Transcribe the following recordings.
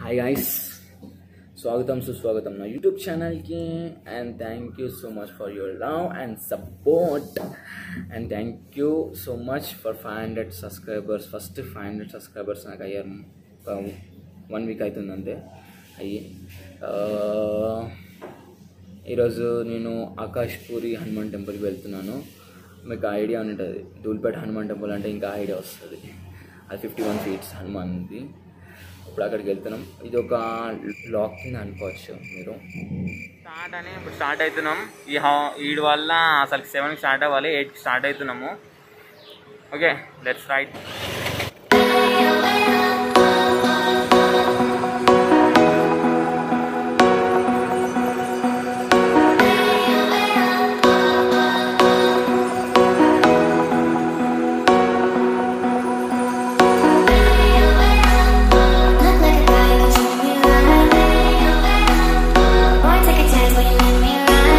Hi guys స్వాగతం సుస్వాగతం నా యూట్యూబ్ ఛానల్కి and thank you so much for your love and support and thank you so much for five hundred subscribers first five hundred subscribers నాకు అయ్యారు ఒక one week అవుతుంది అంతే అయ్యి ఆ, ఈరోజు నేను ఆకాష్ పూరి హనుమాన్ టెంపుల్కి వెళ్తున్నాను మీకు ఐడియా ఉంటుంది ధూల్పేట హనుమాన్ టెంపుల్ అంటే ఇంకా ఐడియా వస్తుంది అది ఫిఫ్టీ వన్ ఫీట్స్ హనుమాన్ది ఇప్పుడు అక్కడికి వెళ్తున్నాం ఇది ఒక లాక్ కింద అనుకోవచ్చు మీరు స్టార్ట్ అని ఇప్పుడు స్టార్ట్ అవుతున్నాం ఈ హా ఈడు వల్ల అసలు సెవెన్కి స్టార్ట్ అవ్వాలి ఎయిట్కి స్టార్ట్ అవుతున్నాము okay let's right Look like a guy who treat me right. Boy, take a chance when you let me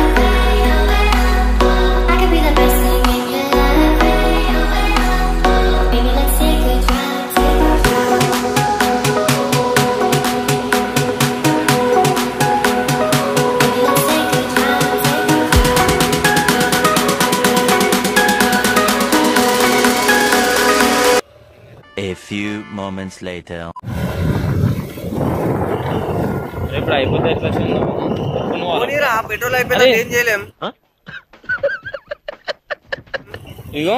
ride. I could be the best thing in your life. Baby, let's take a drive, take a drive. Baby, let's take a drive, take a A few moments later. ఇప్పుడు అయిపోతే ఎట్లా చిన్న పోనీరా petrol అయిపోయిందా అరే. ఏం చేయలేం ఇగో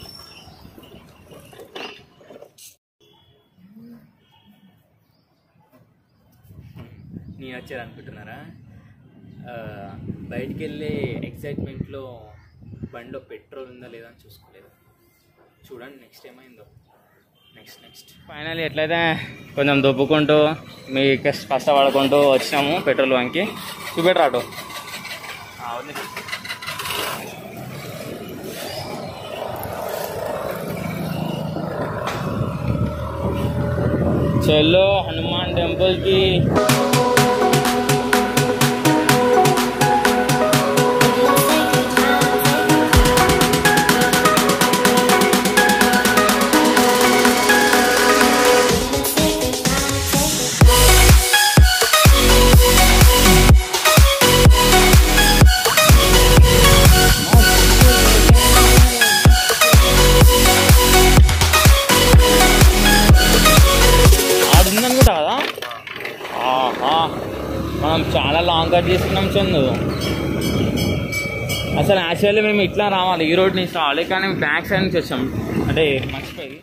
నేను వచ్చారు అనుకుంటున్నారా ఆ, బయటికి వెళ్ళే ఎక్సైట్మెంట్లో బండిలో పెట్రోల్ ఉందా లేదా అని చూసుకోలేదు చూడండి నెక్స్ట్ ఏమైందో నెక్స్ట్ నెక్స్ట్ ఫైనల్ ఎట్లయితే కొంచెం దొబ్బుకుంటూ మీ కష్ట కష్టపడుకుంటూ వచ్చినాము పెట్రోల్ బంక్కి చూపెట్టరా ఆటో ఉంది चलो हनुमान टेम्पल की ఆడుందనుకుంటా కదా ఆహా మనం చాలా లాంగ్ కట్ చేసుకున్నాం చందు అసలు యాక్చువల్లీ మేము ఇట్లా రావాలి ఈ రోడ్ నుంచి రావాలి కానీ బ్యాక్ సైడ్ నుంచి వచ్చాం అంటే మర్చిపోయి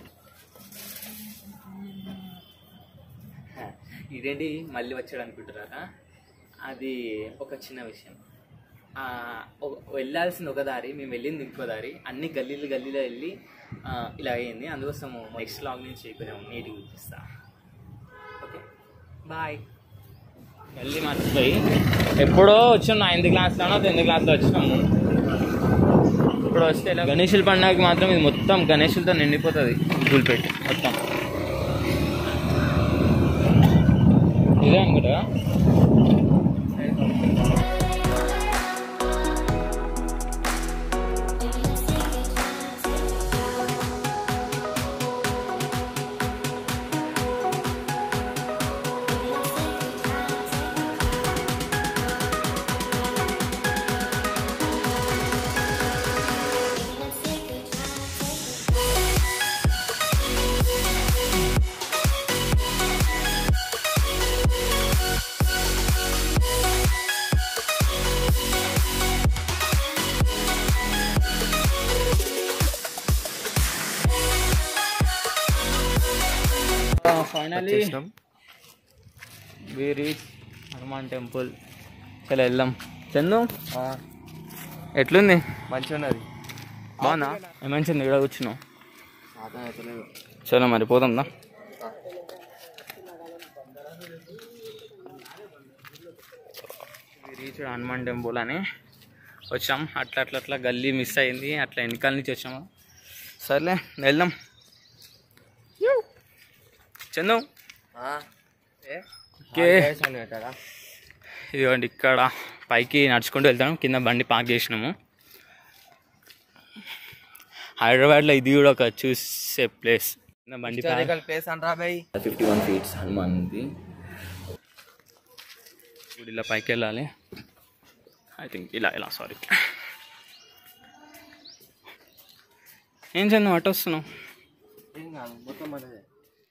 ఇదేంటి మళ్ళీ వచ్చాడు అనుకుంటున్నారా అది ఒక చిన్న విషయం ఆ, ఒక- వెళ్ళాల్సింది ఒక దారి మేము వెళ్ళింది ఇంకో దారి అన్ని గల్లీలు గల్లీలో వెళ్ళి ఆ, ఇలా అయ్యింది అందుకోసం నెక్స్ట్ లాగ్ నుంచి కొంచెం నీట్గా చూపిస్తా ఓకే బాయ్ మళ్ళీ మర్చిపోయి ఎప్పుడో వచ్చాం నైన్త్ క్లాస్లోనో టెన్త్ క్లాస్లో వచ్చినాము ఇప్పుడు వస్తే ఇలా గణేషుల పండుగకి మాత్రం ఇది మొత్తం గణేషులతో నిండిపోతుంది గుల్పెట్టి మొత్తం ఇదే అనుకుంటా finally we reach Hanuman temple చలో వెళ్దాం చందు ఎట్లుంది మంచిగా ఉన్నది బాగుందా మంచిది ఇక్కడ కూర్చున్నావు చలో మరి పోదాం దా రీచ్ హనుమాన్ టెంపుల్ అని వచ్చాం అట్లా అట్లా అట్లా గల్లీ మిస్ అయింది అట్లా వెనకాల నుంచి వచ్చాము సర్లే వెళ్దాం యూ. చందు ఓకే ఇదిగోండి ఇక్కడ పైకి నడుచుకుంటూ వెళ్తాం కింద బండి పార్క్ చేసినాము హైదరాబాద్లో ఇది కూడా ఒక చూసే ప్లేస్ బండి హిస్టారికల్ ప్లేస్ అంటారా భయ్ ఫిఫ్టీ వన్ ఫీట్స్ హనుమాన్ది ఇప్పుడు ఇలా పైకి వెళ్ళాలి ఐ థింక్ ఇలా ఇలా సారీ ఏం చందం అటు వస్తున్నావు ఏం కాదు మొత్తం మనదే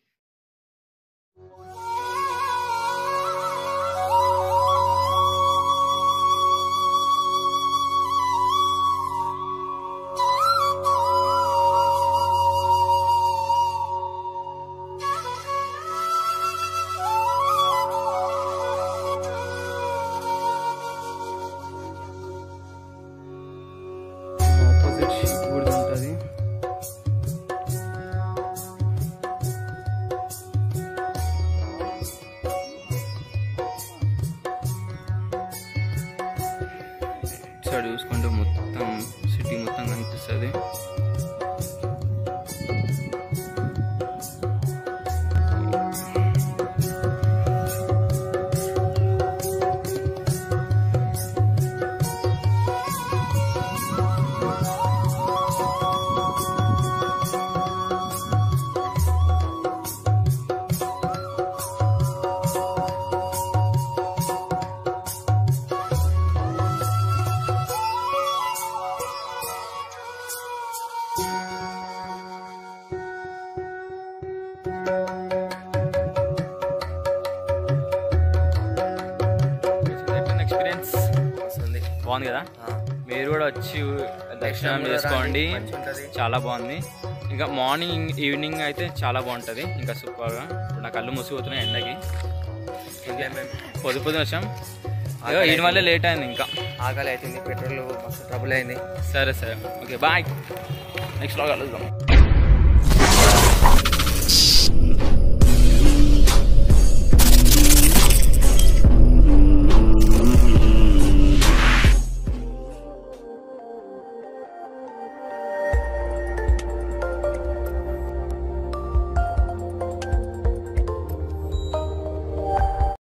ఆపోజిట్ కూడా ఉంటుంది సైడ్ చూసుకుంటే మొత్తం సిటీ మొత్తం కనిపిస్తుంది ఎక్స్పీరియన్స్ వస్తుంది బాగుంది కదా మీరు కూడా వచ్చి దర్శనం కూడా చేసుకోండి రండి, మంచిగా ఉంటది. చాలా బాగుంది ఇంకా మార్నింగ్ ఈవినింగ్ అయితే చాలా బాగుంటుంది ఇంకా సూపర్గా ఇప్పుడు నా కళ్ళు మూసిపోతున్నాయి ఎండకి పొద్దు పొద్దున వచ్చాం అయ్యో వీడి వల్లే లేట్ అయింది ఇంకా ఆకలి అవుతుంది పెట్రోల్ మస్తు ట్రబుల్ అయింది సరే సరే ఓకే బాయ్ నెక్స్ట్ లో కలుద్దాం